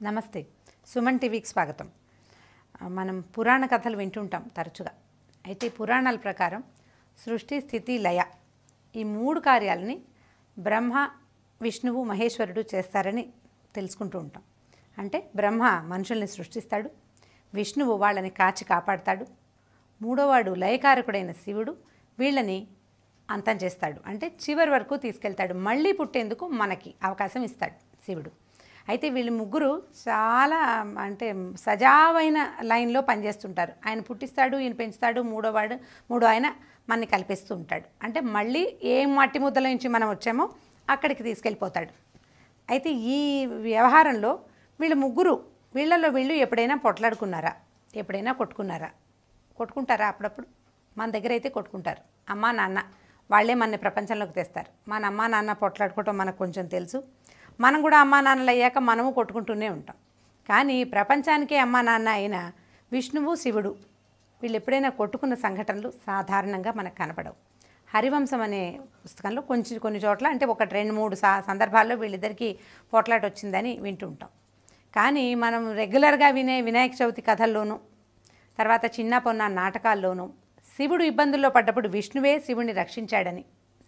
నమస్తే సుమన్ టీవీకి స్వాగతం ఆ, మనం పురాణ కథలు వింటుంటాం తరచుగా అయితే పురాణాల ప్రకారం సృష్టి స్థితి లయ ఈ మూడు కార్యాలని బ్రహ్మ విష్ణువు మహేశ్వరుడు చేస్తారని తెలుసుకుంటూ ఉంటాం అంటే బ్రహ్మ మనుషుల్ని సృష్టిస్తాడు విష్ణువు వాళ్ళని కాచి కాపాడతాడు మూడోవాడు లయకారకుడైన శివుడు వీళ్ళని అంతం చేస్తాడు అంటే చివరి వరకు తీసుకెళ్తాడు మళ్ళీ పుట్టేందుకు మనకి అవకాశం ఇస్తాడు శివుడు అయితే వీళ్ళు ముగ్గురు చాలా అంటే సజావైన లైన్లో పనిచేస్తుంటారు ఆయన పుట్టిస్తాడు ఈయన పెంచుతాడు మూడోవాడు మూడో ఆయన మనని కల్పిస్తూ ఉంటాడు అంటే మళ్ళీ ఏ మట్టి ముద్దల నుంచి మనం వచ్చామో అక్కడికి తీసుకెళ్ళిపోతాడు అయితే ఈ వ్యవహారంలో వీళ్ళు ముగ్గురు వీళ్ళల్లో వీళ్ళు ఎప్పుడైనా పొట్లాడుకున్నారా ఎప్పుడైనా కొట్టుకున్నారా కొట్టుకుంటారా అప్పుడప్పుడు మన దగ్గర అయితే కొట్టుకుంటారు అమ్మా నాన్న వాళ్ళే మన ప్రపంచంలోకి తెస్తారు మన అమ్మా నాన్న పొట్లాడుకోవటం మనకు కొంచెం తెలుసు మనం కూడా అమ్మా నాన్నలు అయ్యాక మనము కొట్టుకుంటూనే ఉంటాం కానీ ప్రపంచానికే అమ్మా నాన్న అయిన విష్ణువు శివుడు వీళ్ళు ఎప్పుడైనా కొట్టుకున్న సంఘటనలు సాధారణంగా మనకు కనపడవు హరివంశం అనే పుస్తకంలో కొంచెం కొన్ని చోట్ల అంటే ఒక రెండు మూడు సా సందర్భాల్లో వీళ్ళిద్దరికీ పోట్లాట వచ్చిందని వింటూ ఉంటాం కానీ మనం రెగ్యులర్గా వినే వినాయక చవితి కథల్లోనూ తర్వాత చిన్న పొన్న నాటకాల్లోనూ శివుడు ఇబ్బందుల్లో పడ్డప్పుడు విష్ణువే శివుడిని రక్షించాడని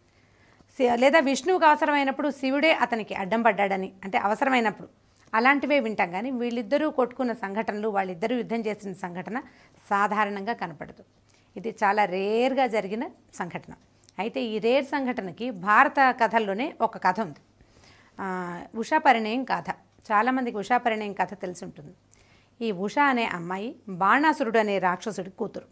శి- లేదా విష్ణువుకు అవసరమైనప్పుడు శివుడే అతనికి అడ్డం పడ్డాడని అంటే అవసరమైనప్పుడు అలాంటివే వింటాం కానీ వీళ్ళిద్దరూ కొట్టుకున్న సంఘటనలు వాళ్ళిద్దరూ యుద్ధం చేసిన సంఘటన సాధారణంగా కనపడదు ఇది చాలా రేర్గా జరిగిన సంఘటన అయితే ఈ రేర్ సంఘటనకి భారత కథల్లోనే ఒక కథ ఉంది ఆ, ఉషా పరిణయం కథ చాలామందికి ఉషా పరిణయం కథ తెలిసి ఉంటుంది ఈ ఉష అనే అమ్మాయి బాణాసురుడు అనే రాక్షసుడి కూతురు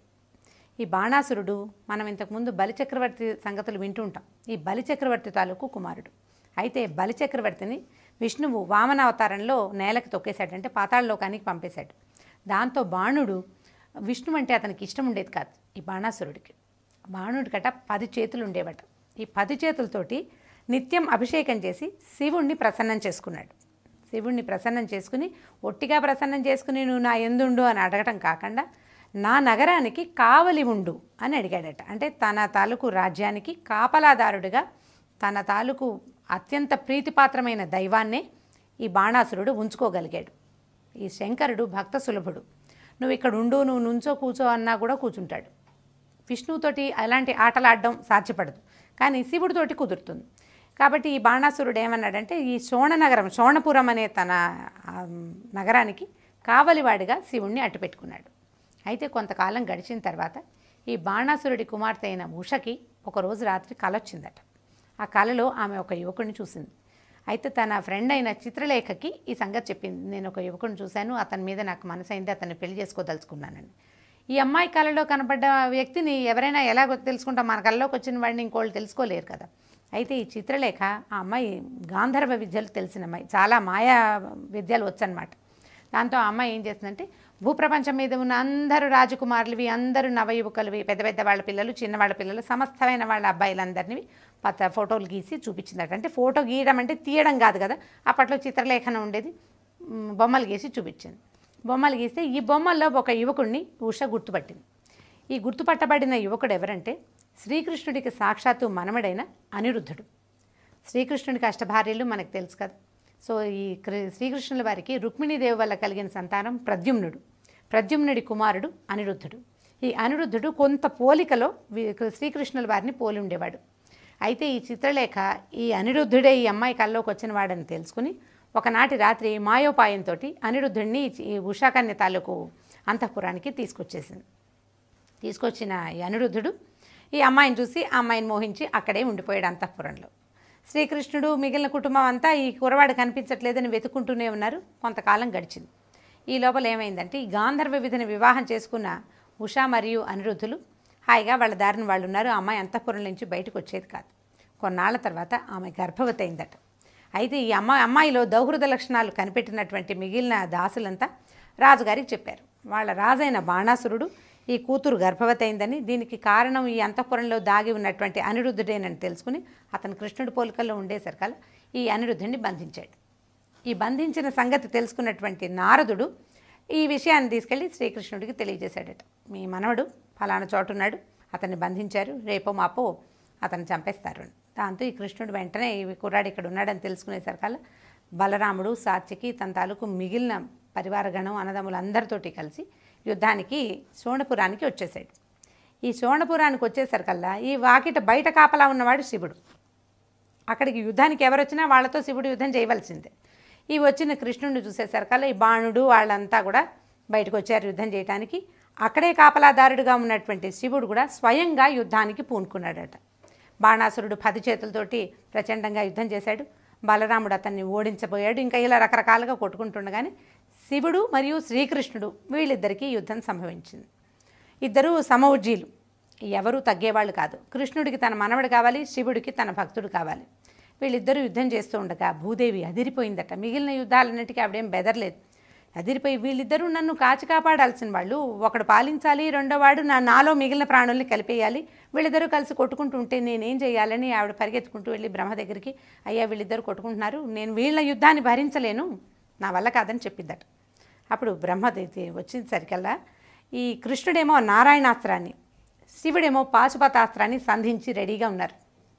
ఈ బాణాసురుడు మనం ఇంతకుముందు బలిచక్రవర్తి సంగతులు వింటుంటాం ఈ బలిచక్రవర్తి తాలూకు కుమారుడు అయితే బలిచక్రవర్తిని విష్ణువు వామన అవతారంలో నేలకి తొక్కేశాడు అంటే పాతాళలోకానికి పంపేశాడు దాంతో బాణుడు విష్ణు అంటే అతనికి ఇష్టం ఉండేది కాదు ఈ బాణాసురుడికి బాణుడికట పది చేతులు ఉండేవట ఈ పది చేతులతోటి నిత్యం అభిషేకం చేసి శివుణ్ణి ప్రసన్నం చేసుకున్నాడు శివుణ్ణి ప్రసన్నం చేసుకుని ఒట్టిగా ప్రసన్నం చేసుకుని నువ్వు నా ఎందుండు అని అడగటం కాకుండా నా నగరానికి కావలి ఉండు అని అడిగాడట అంటే తన తాలూకు రాజ్యానికి కాపలాదారుడిగా తన తాలూకు అత్యంత ప్రీతిపాత్రమైన దైవాన్నే ఈ బాణాసురుడు ఉంచుకోగలిగాడు ఈ శంకరుడు భక్త సులభుడు నువ్వు ఇక్కడ ఉండు నువ్వు నుంచో కూర్చో అన్నా కూడా కూర్చుంటాడు విష్ణువుతోటి అలాంటి ఆటలాడడం సాధ్యపడదు కానీ శివుడితోటి కుదురుతుంది కాబట్టి ఈ బాణాసురుడు ఏమన్నాడంటే ఈ శోణ నగరం శోణపురం అనే తన ఆ, నగరానికి కావలివాడిగా శివుణ్ణి అట్టుపెట్టుకున్నాడు అయితే కొంతకాలం గడిచిన తర్వాత ఈ బాణాసురుడి కుమార్తె అయిన ఉషకి ఒకరోజు రాత్రి కల వచ్చిందట ఆ కలలో ఆమె ఒక యువకుడిని చూసింది అయితే తన ఫ్రెండ్ అయిన చిత్రలేఖకి ఈ సంగతి చెప్పింది నేను ఒక యువకుడిని చూశాను అతని మీద నాకు మనసైంది అతన్ని పెళ్లి చేసుకోదలుచుకున్నానని ఈ అమ్మాయి కళలో కనపడ్డ వ్యక్తిని ఎవరైనా ఎలా తెలుసుకుంటాం మన కళ్ళలోకి వచ్చిన వాడిని ఇంకోళ్ళు తెలుసుకోలేరు కదా అయితే ఈ చిత్రలేఖ ఆ అమ్మాయి గాంధర్వ విద్యలు తెలిసిన అమ్మాయి చాలా మాయా విద్యలు వచ్చనమాట దాంతో ఆ అమ్మాయి ఏం చేస్తుందంటే భూప్రపంచం మీద ఉన్న అందరూ రాజకుమారులవి అందరూ నవయువకులవి పెద్ద పెద్ద వాళ్ళ పిల్లలు చిన్న వాళ్ళ పిల్లలు సమస్తమైన వాళ్ళ అబ్బాయిలందరినీ పత ఫోటోలు గీసి చూపించిందట అంటే ఫోటో గీయడం అంటే తీయడం కాదు కదా అప్పట్లో చిత్రలేఖనం ఉండేది మ్, బొమ్మలు గీసి చూపించింది బొమ్మలు గీస్తే ఈ బొమ్మల్లో ఒక యువకుడిని ఉష గుర్తుపట్టింది ఈ గుర్తుపట్టబడిన యువకుడు ఎవరంటే శ్రీకృష్ణుడికి సాక్షాత్తు మనమడైన అనిరుద్ధుడు శ్రీకృష్ణుడికి అష్టభార్యలు మనకు తెలుసు కదా సో ఈ కృ- శ్రీకృష్ణుల వారికి రుక్మిణీదేవి వల్ల కలిగిన సంతానం ప్రద్యుమ్నుడు ప్రద్యుమ్నుడి కుమారుడు అనిరుద్ధుడు ఈ అనిరుద్ధుడు కొంత పోలికలో వి- శ్రీకృష్ణుల వారిని పోలి ఉండేవాడు అయితే ఈ చిత్రలేఖ ఈ అనిరుద్ధుడే ఈ అమ్మాయి కల్లోకి వచ్చిన వాడని తెలుసుకుని ఒకనాటి రాత్రి మాయోపాయంతో అనిరుద్ధుడిని ఈ ఉషాకన్య తాలూకు అంతఃపురానికి తీసుకొచ్చేసింది తీసుకొచ్చిన ఈ అనిరుద్ధుడు ఈ అమ్మాయిని చూసి ఆ అమ్మాయిని మోహించి అక్కడే ఉండిపోయాడు అంతఃపురంలో శ్రీకృష్ణుడు మిగిలిన కుటుంబం అంతా ఈ కురవాడు కనిపించట్లేదని వెతుకుంటూనే ఉన్నారు కొంతకాలం గడిచింది ఈ లోపల ఏమైందంటే ఈ గాంధర్వ విధిని వివాహం చేసుకున్న ఉషా మరియు అనిరుద్ధులు హాయిగా వాళ్ళ దారిని వాళ్ళు ఉన్నారు ఆ అమ్మాయి అంతఃపురం నుంచి బయటకు వచ్చేది కాదు కొన్నాళ్ల తర్వాత ఆమె గర్భవతి అయిందట అయితే ఈ అమ్మాయి అమ్మాయిలో దౌహృద లక్షణాలు కనిపెట్టినటువంటి మిగిలిన దాసులంతా రాజుగారికి చెప్పారు వాళ్ళ రాజైన బాణాసురుడు ఈ కూతురు గర్భవతి అయిందని దీనికి కారణం ఈ అంతఃపురంలో దాగి ఉన్నటువంటి అనిరుద్ధుడేనని తెలుసుకుని అతను కృష్ణుడి పోలికల్లో ఉండేసరికల్లా ఈ అనిరుద్ధుడిని బంధించాడు ఈ బంధించిన సంగతి తెలుసుకున్నటువంటి నారదుడు ఈ విషయాన్ని తీసుకెళ్ళి శ్రీకృష్ణుడికి తెలియజేశాడట మీ మనవడు ఫలానా చోటున్నాడు అతన్ని బంధించారు రేపో మాపో అతన్ని చంపేస్తారు అని. దాంతో ఈ కృష్ణుడు వెంటనే ఈ కుర్రాడు ఇక్కడ ఉన్నాడని తెలుసుకునేసరికల్లా బలరాముడు సాత్యకి తన తాలూకు మిగిలిన పరివారగణం అన్నదమ్ములందరితోటి కలిసి యుద్ధానికి శోణపురానికి వచ్చేసాడు ఈ శోణపురానికి వచ్చేసరికల్లా ఈ వాకిట బయట కాపలా ఉన్నవాడు శివుడు అక్కడికి యుద్ధానికి ఎవరు వచ్చినా వాళ్ళతో శివుడు యుద్ధం చేయవలసిందే ఈ వచ్చిన కృష్ణుడిని చూసేసరికల్లా ఈ బాణుడు వాళ్ళంతా కూడా బయటకు వచ్చారు యుద్ధం చేయడానికి అక్కడే కాపలాదారుడుగా ఉన్నటువంటి శివుడు కూడా స్వయంగా యుద్ధానికి పూనుకున్నాడట బాణాసురుడు పది చేతులతోటి ప్రచండంగా యుద్ధం చేశాడు బలరాముడు అతన్ని ఓడించబోయాడు ఇంకా ఇలా రకరకాలుగా కొట్టుకుంటుండగానే శివుడు మరియు శ్రీకృష్ణుడు వీళ్ళిద్దరికీ యుద్ధం సంభవించింది ఇద్దరు సమౌజ్జీలు ఎవరు తగ్గేవాళ్ళు కాదు కృష్ణుడికి తన మనవడు కావాలి శివుడికి తన భక్తుడు కావాలి వీళ్ళిద్దరూ యుద్ధం చేస్తూ ఉండగా భూదేవి అదిరిపోయిందట మిగిలిన యుద్ధాలన్నిటికీ ఆవిడేం బెదరలేదు అదిరిపోయి వీళ్ళిద్దరూ నన్ను కాచి కాపాడాల్సిన వాళ్ళు ఒకడు పాలించాలి రెండోవాడు నా నాలో మిగిలిన ప్రాణుల్ని కలిపేయాలి వీళ్ళిద్దరూ కలిసి కొట్టుకుంటూ ఉంటే నేనేం చేయాలని ఆవిడ పరిగెత్తుకుంటూ వెళ్ళి బ్రహ్మ దగ్గరికి అయ్యా వీళ్ళిద్దరు కొట్టుకుంటున్నారు నేను వీళ్ళ యుద్ధాన్ని భరించలేను నా వల్ల కాదని చెప్పిద్దట అప్పుడు బ్రహ్మ ది- వచ్చేసరికల్లా ఈ కృష్ణుడేమో నారాయణాస్త్రాన్ని శివుడేమో పాశుపతాస్త్రాన్ని సంధించి రెడీగా ఉన్నారు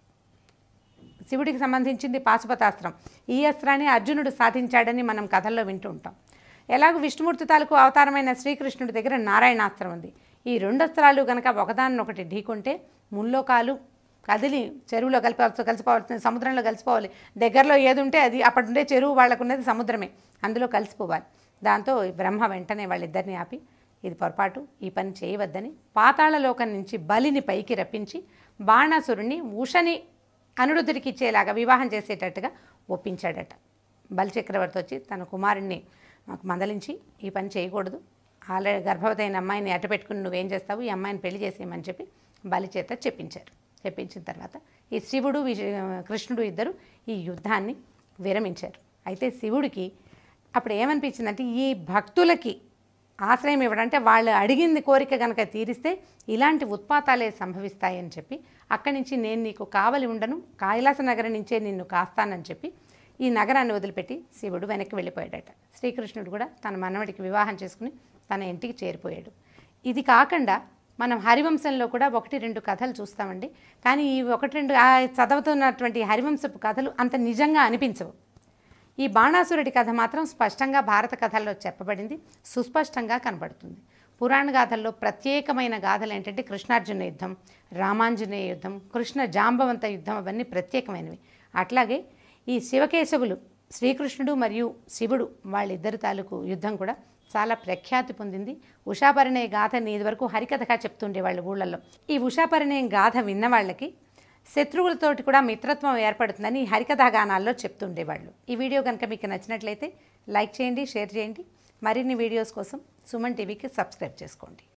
శివుడికి సంబంధించింది పాశుపతాస్త్రం ఈ అస్త్రాన్ని అర్జునుడు సాధించాడని మనం కథల్లో వింటూ ఉంటాం ఎలాగో విష్ణుమూర్తి తాలూకు అవతారమైన శ్రీకృష్ణుడి దగ్గర నారాయణాస్త్రం ఉంది ఈ రెండు అస్త్రాలు కనుక ఒకదాన్నొకటి ఢీకొంటే ముల్లోకాలు కదిలి చెరువులో కలిపి కలిసిపోవాల్సింది సముద్రంలో కలిసిపోవాలి దగ్గరలో ఏది ఉంటే అది అప్పటి ఉండే చెరువు వాళ్ళకున్నది సముద్రమే అందులో కలిసిపోవాలి దాంతో ఈ బ్రహ్మ వెంటనే వాళ్ళిద్దరిని ఆపి ఇది పొరపాటు ఈ పని చేయవద్దని పాతాళలోకం నుంచి బలిని పైకి రప్పించి బాణాసురుణ్ణి ఉషని అనిరుద్ధుడికి ఇచ్చేలాగా వివాహం చేసేటట్టుగా ఒప్పించాడట బలిచక్రవర్తి వచ్చి తన కుమారుణ్ణి మాకు మందలించి ఈ పని చేయకూడదు ఆల్రెడీ గర్భవతి అయిన అమ్మాయిని అట్ట పెట్టుకుని నువ్వేం చేస్తావు ఈ అమ్మాయిని పెళ్లి చేసేయమని చెప్పి బలి చేత చెప్పించారు చెప్పించిన తర్వాత ఈ శివుడు విష- కృష్ణుడు ఇద్దరు ఈ యుద్ధాన్ని విరమించారు అయితే శివుడికి అప్పుడు ఏమనిపించిందంటే ఈ భక్తులకి ఆశ్రయం ఇవ్వడం అంటే వాళ్ళు అడిగింది కోరిక కనుక తీరిస్తే ఇలాంటి ఉత్పాతాలే సంభవిస్తాయని చెప్పి అక్కడి నుంచి నేను నీకు కావలి ఉండను కైలాస నగరం నుంచే నిన్ను కాస్తానని చెప్పి ఈ నగరాన్ని వదిలిపెట్టి శివుడు వెనక్కి వెళ్ళిపోయాడట శ్రీకృష్ణుడు కూడా తన మనవడికి వివాహం చేసుకుని తన ఇంటికి చేరిపోయాడు ఇది కాకుండా మనం హరివంశంలో కూడా ఒకటి రెండు కథలు చూస్తామండి కానీ ఈ ఒకటి రెండు ఆ చదువుతున్నటువంటి హరివంశపు కథలు అంత నిజంగా అనిపించవు ఈ బాణాసురుడి కథ మాత్రం స్పష్టంగా భారత కథల్లో చెప్పబడింది సుస్పష్టంగా కనబడుతుంది పురాణ గాథల్లో ప్రత్యేకమైన గాథలు ఏంటంటే కృష్ణార్జున యుద్ధం రామాంజనేయ యుద్ధం కృష్ణ జాంబవంత యుద్ధం అవన్నీ ప్రత్యేకమైనవి అట్లాగే ఈ శివకేశవులు శ్రీకృష్ణుడు మరియు శివుడు వాళ్ళిద్దరి తాలూకు యుద్ధం కూడా చాలా ప్రఖ్యాతి పొందింది ఉషాపరిణయ గాథని ఇదివరకు హరికథగా చెప్తుండేవాళ్ళు ఊళ్ళల్లో ఈ ఉషాపరిణయం గాథ విన్న వాళ్ళకి శత్రువులతోటి కూడా మిత్రత్వం ఏర్పడుతుందని ఈ హరికథా గానాల్లో చెప్తుండేవాళ్ళు ఈ వీడియో కనుక మీకు నచ్చినట్లయితే లైక్ చేయండి షేర్ చేయండి మరిన్ని వీడియోస్ కోసం సుమన్ టీవీకి సబ్స్క్రైబ్ చేసుకోండి